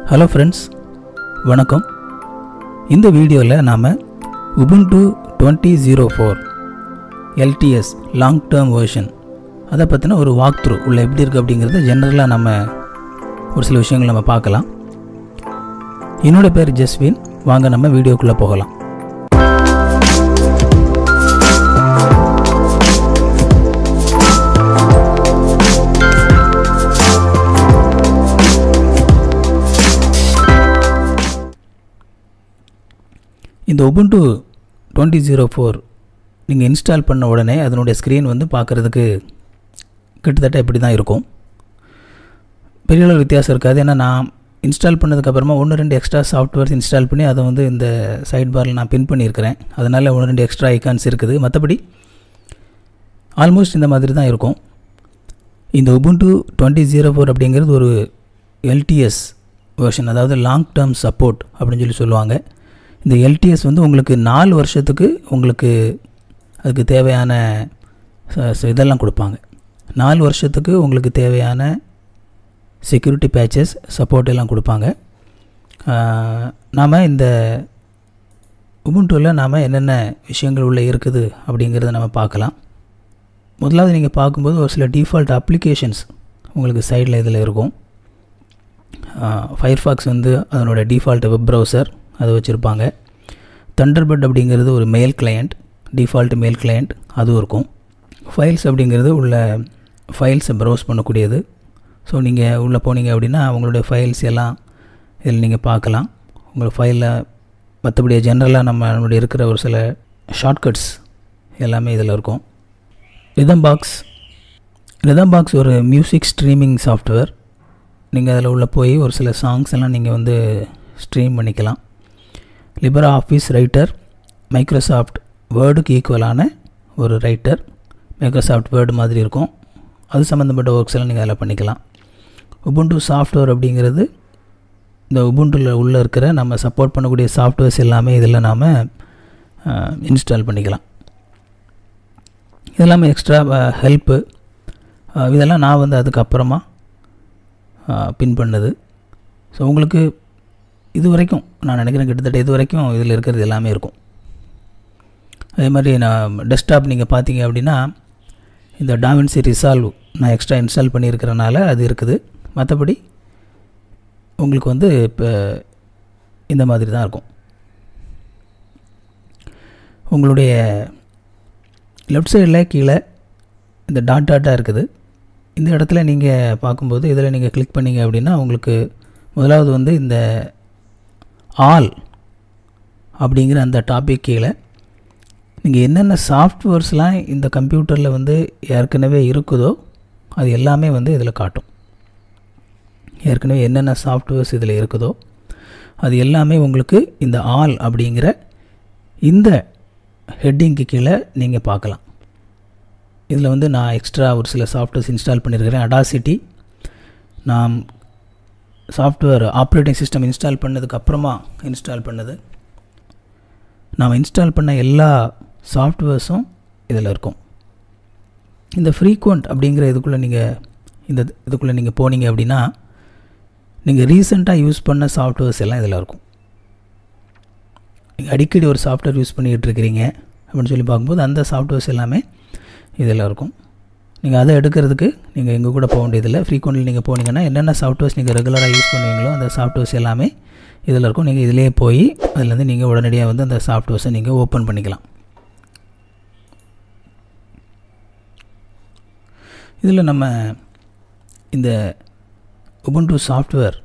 hello friends வணக்கம் இந்த வீடியோவில் நாம் Ubuntu twenty zero four LTS long term version அதை பற்றின ஒரு வாக் த்ரூ உள்ள எப்படி இருக்குது அப்படிங்கிறத ஜென்ரலாக நம்ம ஒரு சில விஷயங்கள் நம்ம பார்க்கலாம் என்னோட பேர் ஜஸ்வின் வாங்க நம்ம வீடியோக்குள்ளே போகலாம் இந்த உபுண்டு டுவெண்ட்டி ஜீரோ ஃபோர் நீங்கள் இன்ஸ்டால் பண்ண உடனே அதனுடைய ஸ்க்ரீன் வந்து பார்க்குறதுக்கு கிட்டத்தட்ட இப்படி தான் இருக்கும் பெரிய அளவு வித்தியாசம் இருக்காது ஏன்னா நான் இன்ஸ்டால் பண்ணதுக்கப்புறமா ஒன்று ரெண்டு எக்ஸ்ட்ரா சாஃப்ட்வேர்ஸ் இன்ஸ்டால் பண்ணி அதை வந்து இந்த சைட் பாரில் நான் பின் பண்ணியிருக்கிறேன் அதனால் ஒன்று ரெண்டு எக்ஸ்ட்ரா ஐகான்ஸ் இருக்குது மற்றபடி ஆல்மோஸ்ட் இந்த மாதிரி தான் இருக்கும் இந்த உபுண்டு டுவெண்ட்டி ஜீரோ ஃபோர் அப்படிங்கிறது ஒரு எல்டிஎஸ் வெர்ஷன் அதாவது லாங் டேர்ம் சப்போர்ட் அப்படின்னு சொல்லி சொல்லுவாங்க இந்த எல்டிஎஸ் வந்து உங்களுக்கு நாலு வருஷத்துக்கு உங்களுக்கு அதுக்கு தேவையான ச- ச- இதெல்லாம் கொடுப்பாங்க நாலு வருஷத்துக்கு உங்களுக்கு தேவையான செக்யூரிட்டி பேச்சஸ் சப்போர்ட் எல்லாம் கொடுப்பாங்க நாம் இந்த உபுண்டுவில் நாம் என்னென்ன விஷயங்கள் உள்ளே இருக்குது அப்படிங்கிறத நம்ம பார்க்கலாம் முதலாவது நீங்கள் பார்க்கும்போது ஒரு சில டிஃபால்ட் அப்ளிகேஷன்ஸ் உங்களுக்கு சைடில் இதில் இருக்கும் ஃபயர்ஃபாக்ஸ் வந்து அதனோட டிஃபால்ட் வெப் ப்ரௌசர் அது வச்சுருப்பாங்க தண்டர்பர்ட் அப்படிங்கிறது ஒரு mail client default mail client அதுவும் இருக்கும் ஃபைல்ஸ் அப்படிங்கிறது உள்ள ஃபைல்ஸை ப்ரௌஸ் பண்ணக்கூடியது ஸோ நீங்கள் உள்ளே போனீங்க அப்படின்னா உங்களுடைய ஃபைல்ஸ் எல்லாம் இதில் நீங்கள் பார்க்கலாம் உங்கள் ஃபைலில் மற்றபடி ஜென்ரலாக நம்ம நம்மளுடைய இருக்கிற ஒரு சில ஷார்ட்கட்ஸ் எல்லாமே இதில் இருக்கும் ரிதம் பாக்ஸ் ரிதம் பாக்ஸ் ஒரு மியூசிக் ஸ்ட்ரீமிங் சாஃப்ட்வேர் நீங்கள் அதில் உள்ள போய் ஒரு சில சாங்ஸ் எல்லாம் நீங்கள் வந்து ஸ்ட்ரீம் பண்ணிக்கலாம் லிபரா ஆஃபீஸ் ரைட்டர் மைக்ரோசாஃப்ட் வேர்டுக்கு ஈக்குவலான ஒரு ரைட்டர் மைக்ரோசாஃப்ட் வேர்டு மாதிரி இருக்கும் அது சம்மந்தப்பட்ட ஒர்க்ஸ் எல்லாம் நீங்கள் அதில் பண்ணிக்கலாம் உபுண்டு சாஃப்ட்வேர் அப்படிங்கிறது இந்த உபுண்டுல உள்ளே இருக்கிற நம்ம சப்போர்ட் பண்ணக்கூடிய சாஃப்ட்வேர்ஸ் எல்லாமே இதில் நாம் இன்ஸ்டால் பண்ணிக்கலாம் இதெல்லாமே எக்ஸ்ட்ரா ஹெல்ப்பு இதெல்லாம் நான் வந்து அதுக்கப்புறமா பின் பண்ணது ஸோ உங்களுக்கு இது வரைக்கும் நான் நினைக்கிறேன் கிட்டத்தட்ட இது வரைக்கும் இதில் இருக்கிறது எல்லாமே இருக்கும் அதே மாதிரி நான் டெஸ்க்டாப் நீங்கள் பார்த்தீங்க அப்படின்னா இந்த டாவின்சி ரிசால்வ் நான் எக்ஸ்ட்ரா இன்ஸ்டால் பண்ணியிருக்கிறனால அது இருக்குது மற்றபடி உங்களுக்கு வந்து இப்போ இந்த மாதிரி தான் இருக்கும் உங்களுடைய லெஃப்ட் சைடில் கீழே இந்த டாட் டாட்டாக இருக்குது இந்த இடத்துல நீங்கள் பார்க்கும்போது இதில் நீங்கள் கிளிக் பண்ணீங்க அப்படின்னா உங்களுக்கு முதலாவது வந்து இந்த ஆல் அப்படிங்கிற அந்த டாபிக் கீழே நீங்கள் என்னென்ன சாஃப்ட்வேர்ஸ்லாம் இந்த கம்ப்யூட்டரில் வந்து ஏற்கனவே இருக்குதோ அது எல்லாமே வந்து இதில் காட்டும் ஏற்கனவே என்னென்ன சாஃப்ட்வேர்ஸ் இதில் இருக்குதோ அது எல்லாமே உங்களுக்கு இந்த ஆல் அப்படிங்கிற இந்த ஹெட்டிங்க்கு கீழே நீங்கள் பார்க்கலாம் இதில் வந்து நான் எக்ஸ்ட்ரா ஒரு சில சாஃப்ட்வேர்ஸ் இன்ஸ்டால் பண்ணியிருக்கிறேன் அடாசிட்டி நான் சாஃப்ட்வேர் ஆப்ரேட்டிங் சிஸ்டம் இன்ஸ்டால் பண்ணதுக்கு அப்புறமா இன்ஸ்டால் பண்ணது நாம் இன்ஸ்டால் பண்ண எல்லா சாஃப்ட்வேர்ஸும் இதில் இருக்கும் இந்த ஃப்ரீக்வெண்ட் அப்படிங்கிற இதுக்குள்ளே நீங்கள் இந்த இதுக்குள்ளே நீங்கள் போனீங்க அப்படின்னா நீங்கள் ரீசெண்டாக யூஸ் பண்ண சாஃப்ட்வேர்ஸ் எல்லாம் இதில் இருக்கும் நீங்கள் அடிக்கடி ஒரு சாஃப்ட்வேர் யூஸ் பண்ணிக்கிட்டு இருக்கிறீங்க அப்படின்னு சொல்லி பார்க்கும்போது அந்த சாஃப்ட்வேர்ஸ் எல்லாமே இதில் இருக்கும் நீங்கள் அதை எடுக்கிறதுக்கு நீங்கள் எங்கள் கூட போக வேண்டியதில்லை ஃப்ரீக்வெண்ட்டில் நீங்கள் போனீங்கன்னா என்னென்ன சாஃப்ட்வேர்ஸ் நீங்கள் ரெகுலராக யூஸ் பண்ணுவீங்களோ அந்த சாஃப்ட்வேர்ஸ் எல்லாமே இதில் இருக்கும் நீங்கள் இதிலே போய் அதுலேருந்து நீங்கள் உடனடியாக வந்து அந்த சாஃப்ட்வேர்ஸை நீங்கள் ஓப்பன் பண்ணிக்கலாம் இதில் நம்ம இந்த உபுண்டு சாஃப்ட்வேர்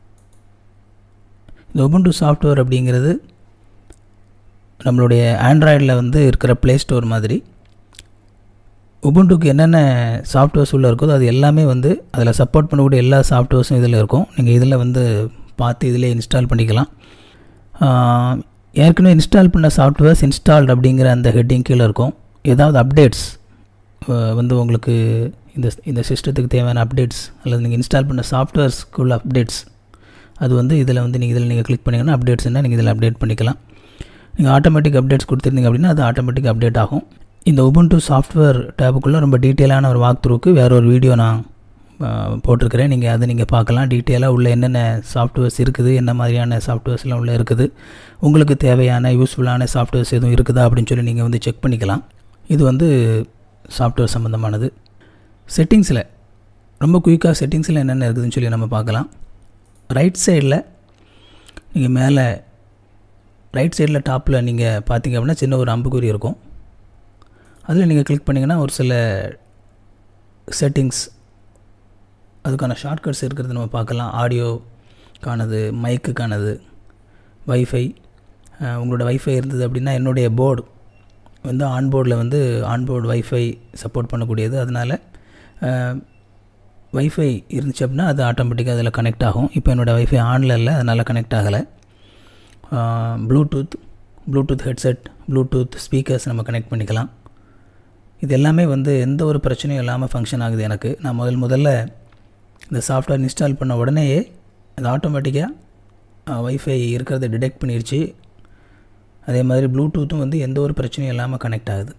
இந்த உபுண்டு சாஃப்ட்வேர் அப்படிங்கிறது நம்மளுடைய ஆண்ட்ராய்டில் வந்து இருக்கிற ப்ளே ஸ்டோர் மாதிரி உபுண்டுக்கு என்னென்ன சாஃப்ட்வேர்ஸ் உள்ளே இருக்கோ அது எல்லாமே வந்து அதில் சப்போர்ட் பண்ணக்கூடிய எல்லா சாஃப்ட்வேர்ஸும் இதில் இருக்கும் நீங்கள் இதில் வந்து பார்த்து இதிலே இன்ஸ்டால் பண்ணிக்கலாம் ஆஹ், ஏற்கனவே இன்ஸ்டால் பண்ண சாஃப்ட்வேர்ஸ் இன்ஸ்டால்ட் அப்படிங்கிற அந்த ஹெட்டிங் கீழே இருக்கும் ஏதாவது அப்டேட்ஸ் வந்து உங்களுக்கு இந்த இந்த சிஸ்டத்துக்கு தேவையான அப்டேட்ஸ் அல்லது நீங்கள் இன்ஸ்டால் பண்ண சாஃப்ட்வேர்ஸ்க்கு உள்ள அப்டேட்ஸ் அது வந்து இதில் வந்து நீங்கள் இதில் நீங்கள் கிளிக் பண்ணிங்கன்னா அப்டேட்ஸ் என்ன நீங்கள் இதில் அப்டேட் பண்ணிக்கலாம் நீங்கள் ஆட்டோமேட்டிக் அப்டேட்ஸ் கொடுத்துருந்தீங்க அப்படின்னா அது ஆட்டோமேட்டிக் அப்டேட் ஆகும் இந்த உபுண்டு சாஃப்ட்வேர் டேபுக்குள்ளே ரொம்ப டீட்டெயிலான ஒரு வாக் த்ரூக்கு வேற ஒரு வீடியோ நான் போட்டிருக்கிறேன் நீங்கள் அதை நீங்கள் பார்க்கலாம் டீட்டெயிலாக உள்ள என்னென்ன சாஃப்ட்வேர்ஸ் இருக்குது என்ன மாதிரியான சாஃப்ட்வேர்ஸ்லாம் உள்ள இருக்குது உங்களுக்கு தேவையான யூஸ்ஃபுல்லான சாஃப்ட்வேர்ஸ் எதுவும் இருக்குதா அப்படின்னு சொல்லி நீங்கள் வந்து செக் பண்ணிக்கலாம் இது வந்து சாஃப்ட்வேர் சம்மந்தமானது செட்டிங்ஸில் ரொம்ப குயிக்காக செட்டிங்ஸில் என்னென்ன இருக்குதுன்னு சொல்லி நம்ம பார்க்கலாம் ரைட் சைடில் நீங்கள் மேலே ரைட் சைடில் டாப்பில் நீங்கள் பார்த்தீங்க அப்படின்னா சின்ன ஒரு அம்புக்குறி இருக்கும் அதில் நீங்கள் கிளிக் பண்ணிங்கன்னா ஒரு சில செட்டிங்ஸ் அதுக்கான ஷார்ட்கட்ஸ் இருக்கிறது நம்ம பார்க்கலாம் ஆடியோக்கானது மைக்குக்கானது வைஃபை உங்களோட வைஃபை இருந்தது அப்படின்னா என்னுடைய போர்டு வந்து ஆன்போர்டில் வந்து ஆன்போர்டு வைஃபை சப்போர்ட் பண்ணக்கூடியது அதனால் வைஃபை இருந்துச்சு அப்படின்னா அது ஆட்டோமேட்டிக்காக அதில் கனெக்ட் ஆகும் இப்போ என்னோடய வைஃபை ஆனில் இல்லை அதனால் கனெக்ட் ஆகலை Bluetooth Bluetooth headset Bluetooth speakers நம்ம கனெக்ட் பண்ணிக்கலாம் இது எல்லாமே வந்து எந்த ஒரு பிரச்சனையும் இல்லாமல் ஃபங்க்ஷன் ஆகுது எனக்கு நான் முதல் முதல்ல இந்த சாஃப்ட்வேர் இன்ஸ்டால் பண்ண உடனேயே அது ஆட்டோமேட்டிக்காக வைஃபை இருக்கிறத டிடெக்ட் பண்ணிடுச்சு அதே மாதிரி ப்ளூடூத்தும் வந்து எந்த ஒரு பிரச்சனையும் இல்லாமல் கனெக்ட் ஆகுது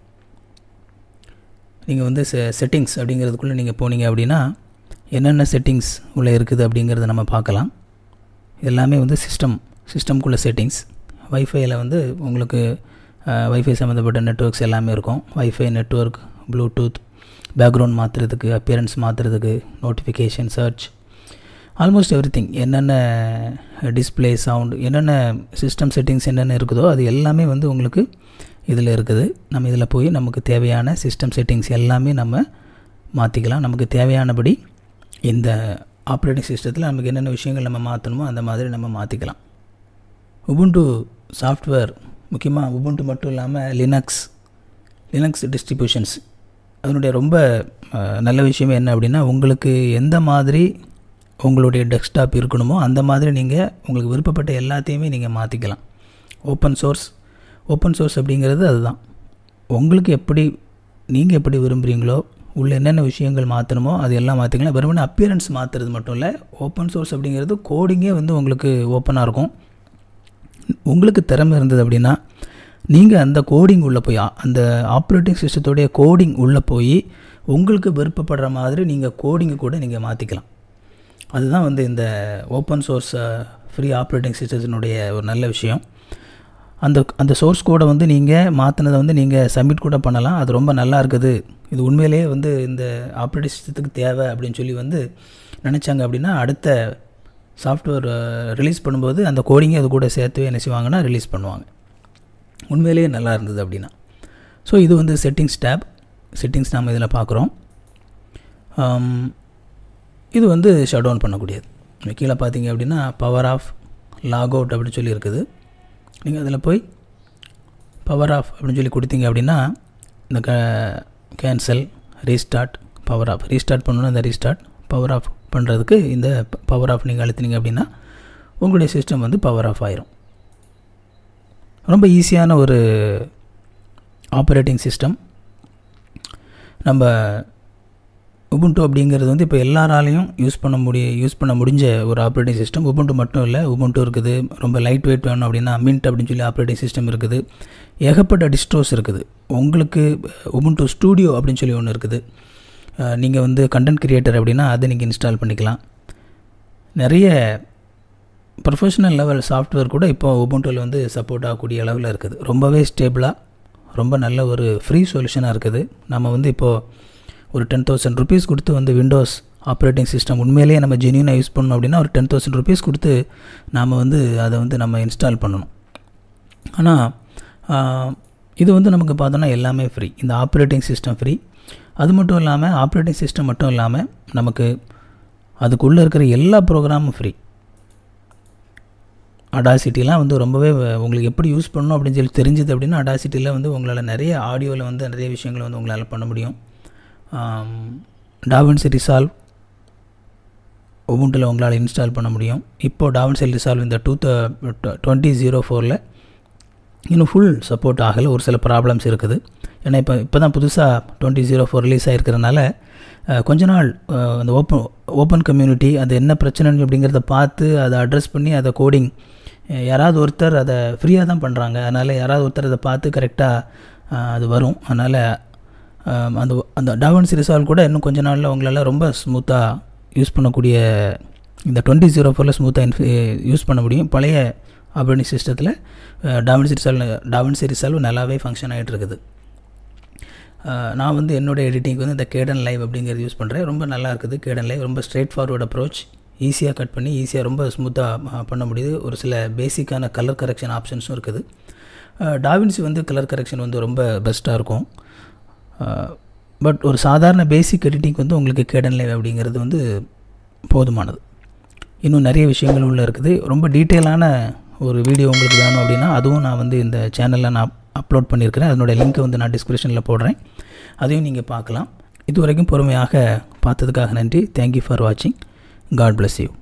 நீங்கள் வந்து செ செட்டிங்ஸ் அப்படிங்கிறதுக்குள்ளே நீங்கள் போனீங்க அப்படின்னா என்னென்ன செட்டிங்ஸ் உள்ளே இருக்குது அப்படிங்கிறத நம்ம பார்க்கலாம் எல்லாமே வந்து சிஸ்டம் சிஸ்டம்குள்ளே செட்டிங்ஸ் வைஃபையில் வந்து உங்களுக்கு வைஃபை சம்மந்தப்பட்ட நெட்ஒர்க்ஸ் எல்லாமே இருக்கும் வைஃபை நெட்ஒர்க் ப்ளூடூத் பேக்ரவுண்ட் மாற்றுறதுக்கு அப்பியரன்ஸ் மாற்றுறதுக்கு notification search almost everything என்னென்ன டிஸ்பிளே சவுண்ட் என்னென்ன சிஸ்டம் செட்டிங்ஸ் என்னென்ன இருக்குதோ அது எல்லாமே வந்து உங்களுக்கு இதில் இருக்குது நம்ம இதில் போய் நமக்கு தேவையான சிஸ்டம் செட்டிங்ஸ் எல்லாமே நம்ம மாற்றிக்கலாம் நமக்கு தேவையானபடி இந்த ஆப்ரேட்டிங் சிஸ்டத்தில் நமக்கு என்னென்ன விஷயங்கள் நம்ம மாற்றணுமோ அந்த மாதிரி நம்ம மாற்றிக்கலாம் உபுண்டு சாஃப்ட்வேர் முக்கியமாக உபுண்டு மட்டும் இல்லாமல் லினக்ஸ் லினக்ஸ் டிஸ்ட்ரிபியூஷன்ஸ் அதனுடைய ரொம்ப நல்ல விஷயம் என்ன அப்படின்னா உங்களுக்கு எந்த மாதிரி உங்களுடைய டெஸ்க்டாப் இருக்கணுமோ அந்த மாதிரி நீங்கள் உங்களுக்கு விருப்பப்பட்ட எல்லாத்தையுமே நீங்கள் மாற்றிக்கலாம் ஓப்பன் சோர்ஸ் ஓப்பன் சோர்ஸ் அப்படிங்கிறது அதுதான் உங்களுக்கு எப்படி நீங்கள் எப்படி விரும்புகிறீங்களோ உள்ள என்னென்ன விஷயங்கள் மாற்றணுமோ அது எல்லாம் மாற்றிக்கலாம் வெறுமனே அப்பியரன்ஸ் மாற்றுறது மட்டும் இல்லை ஓப்பன் சோர்ஸ் அப்படிங்கிறது கோடிங்கே வந்து உங்களுக்கு ஓப்பனாக இருக்கும் உங்களுக்கு திறமை இருந்தது அப்படின்னா நீங்கள் அந்த கோடிங் உள்ளே போய் அந்த ஆப்ரேட்டிங் சிஸ்டத்துடைய கோடிங் உள்ளே போய் உங்களுக்கு விருப்பப்படுற மாதிரி நீங்கள் கோடிங்கை கூட நீங்கள் மாற்றிக்கலாம் அதுதான் வந்து இந்த ஓப்பன் சோர்ஸ் ஃப்ரீ ஆப்ரேட்டிங் சிஸ்டத்தினுடைய ஒரு நல்ல விஷயம் அந்த அந்த சோர்ஸ் கோடை வந்து நீங்கள் மாற்றினதை வந்து நீங்கள் சப்மிட் கூட பண்ணலாம் அது ரொம்ப நல்லா இருக்குது இது உண்மையிலேயே வந்து இந்த ஆப்ரேட்டிங் சிஸ்டத்துக்கு தேவை அப்படின்னு சொல்லி வந்து நினச்சாங்க அப்படின்னா அடுத்த சாஃப்ட்வேர் ரிலீஸ் பண்ணும்போது அந்த கோடிங்கை அது கூட சேர்த்து என்ன செய்வாங்கன்னா ரிலீஸ் பண்ணுவாங்க உண்மையிலேயே நல்லா இருந்தது அப்படின்னா ஸோ இது வந்து செட்டிங்ஸ் டேப் செட்டிங்ஸ் நாம் இதில் பார்க்குறோம் இது வந்து ஷட் டவுன் பண்ணக்கூடியது கீழே பார்த்தீங்க அப்படின்னா பவர் ஆஃப் லாக் அவுட் அப்படின்னு சொல்லி இருக்குது நீங்கள் அதில் போய் பவர் ஆஃப் அப்படின்னு சொல்லி கொடுத்தீங்க அப்படின்னா இந்த க cancel restart power off restart பண்ணணும் இந்த ரீஸ்டார்ட் பவர் ஆஃப் பண்ணுறதுக்கு இந்த பவர் ஆஃப் நீங்கள் அழுத்தினீங்க அப்படின்னா உங்களுடைய சிஸ்டம் வந்து பவர் ஆஃப் ஆயிரும் ரொம்ப ஈஸியான ஒரு ஆப்ரேட்டிங் சிஸ்டம் நம்ம உபுண்டு அப்படிங்கிறது வந்து இப்போ எல்லாராலையும் யூஸ் பண்ண முடிய யூஸ் பண்ண முடிஞ்ச ஒரு ஆப்ரேட்டிங் சிஸ்டம் உபுண்டு மட்டும் இல்லை உபுண்டு இருக்குது ரொம்ப லைட் வெயிட் வேணும் அப்படின்னா மின்ட் அப்படின்னு சொல்லி ஆப்ரேட்டிங் சிஸ்டம் இருக்குது ஏகப்பட்ட டிஸ்ட்ரோஸ் இருக்குது உங்களுக்கு உபுண்டு ஸ்டூடியோ அப்படின்னு சொல்லி ஒன்று இருக்குது நீங்கள் வந்து கண்டென்ட் க்ரியேட்டர் அப்படின்னா அதை நீங்கள் இன்ஸ்டால் பண்ணிக்கலாம் நிறைய ப்ரொஃபஷனல் லெவல் சாஃப்ட்வேர் கூட இப்போ உபுண்டில் வந்து சப்போர்ட் ஆகக்கூடிய அளவில் இருக்குது ரொம்பவே ஸ்டேபிளாக ரொம்ப நல்ல ஒரு ஃப்ரீ சொல்யூஷனாக இருக்குது நம்ம வந்து இப்போது ஒரு டென் தௌசண்ட் ருபீஸ் கொடுத்து வந்து விண்டோஸ் ஆப்ரேட்டிங் சிஸ்டம் உண்மையிலேயே நம்ம ஜென்யூனாக யூஸ் பண்ணோம் அப்படின்னா ஒரு டென் தௌசண்ட் ருபீஸ் கொடுத்து நாம் வந்து அதை வந்து நம்ம இன்ஸ்டால் பண்ணணும் ஆனால் இது வந்து நமக்கு பார்த்தோன்னா எல்லாமே ஃப்ரீ இந்த ஆப்ரேட்டிங் சிஸ்டம் ஃப்ரீ அது மட்டும் இல்லாமல் ஆப்ரேட்டிங் சிஸ்டம் மட்டும் இல்லாமல் நமக்கு அதுக்குள்ளே இருக்கிற எல்லா ப்ரோக்ராமும் ஃப்ரீ அடாசிட்டிலாம் வந்து ரொம்பவே உங்களுக்கு எப்படி யூஸ் பண்ணணும் அப்படின்னு சொல்லி தெரிஞ்சது அப்படின்னா அடாசிட்டியில் வந்து உங்களால் நிறைய ஆடியோவில் வந்து நிறைய விஷயங்களை வந்து உங்களால் பண்ண முடியும் டாவன்சி ரிசால்வ் ஒவ்வொன்றில் உங்களால் இன்ஸ்டால் பண்ண முடியும் இப்போது டாவன்சி ரிசால்வ் இந்த டூ டுவெண்ட்டி ஜீரோ ஃபோரில் இன்னும் ஃபுல் சப்போர்ட் ஆகலை ஒரு சில ப்ராப்ளம்ஸ் இருக்குது ஏன்னா இப்போ இப்போ தான் புதுசாக டுவெண்ட்டி ஜீரோ ஃபோர் ரிலீஸ் ஆகிருக்கிறனால கொஞ்ச நாள் அந்த ஓப்பன் ஓப்பன் கம்யூனிட்டி அது என்ன பிரச்சனை அப்படிங்கிறத பார்த்து அதை அட்ரஸ் பண்ணி அதை கோடிங் யாராவது ஒருத்தர் அதை ஃப்ரீயாக தான் பண்ணுறாங்க அதனால் யாராவது ஒருத்தர் அதை பார்த்து கரெக்டாக அது வரும் அதனால் அந்த அந்த டாவன்ஸ் ரிசால்வ் கூட இன்னும் கொஞ்ச நாளில் உங்களால் ரொம்ப ஸ்மூத்தாக யூஸ் பண்ணக்கூடிய இந்த டுவெண்ட்டி ஜீரோ ஃபோரில் ஸ்மூத்தாக யூஸ் பண்ண முடியும் பழைய ஆப்ரேட்டிங் சிஸ்டத்தில் டாவின்சி ரிசால்வ் டாவின்சி ரிசால்வ் நல்லாவே ஃபங்க்ஷன் ஆகிட்டு இருக்குது நான் வந்து என்னோடய எடிட்டிங்க்கு வந்து இந்த கேடன் லைவ் அப்படிங்கிறது யூஸ் பண்ணுறேன் ரொம்ப நல்லா இருக்குது கேடன் லைவ் ரொம்ப ஸ்ட்ரெயிட் ஃபார்வர்ட் அப்ரோச் ஈஸியாக கட் பண்ணி ஈஸியாக ரொம்ப ஸ்மூத்தாக பண்ண முடியுது ஒரு சில பேசிக்கான கலர் கரெக்ஷன் ஆப்ஷன்ஸும் இருக்குது டாவின்சி வந்து கலர் கரெக்ஷன் வந்து ரொம்ப பெஸ்ட்டாக இருக்கும் பட் ஒரு சாதாரண பேசிக் எடிட்டிங் வந்து உங்களுக்கு கேடன் லைவ் அப்படிங்கிறது வந்து போதுமானது இன்னும் நிறைய விஷயங்கள் உள்ளே இருக்குது ரொம்ப டீட்டெயிலான ஒரு வீடியோ உங்களுக்கு வேணும் அப்படின்னா அதுவும் நான் வந்து இந்த சேனலில் நான் அப்லோட் பண்ணியிருக்கிறேன் அதனுடைய லிங்க்கை வந்து நான் டிஸ்கிரிப்ஷனில் போடுறேன் அதையும் நீங்கள் பார்க்கலாம் இது வரைக்கும் பொறுமையாக பார்த்ததுக்காக நன்றி தேங்க்யூ ஃபார் வாட்சிங் காட் பிளஸ் யூ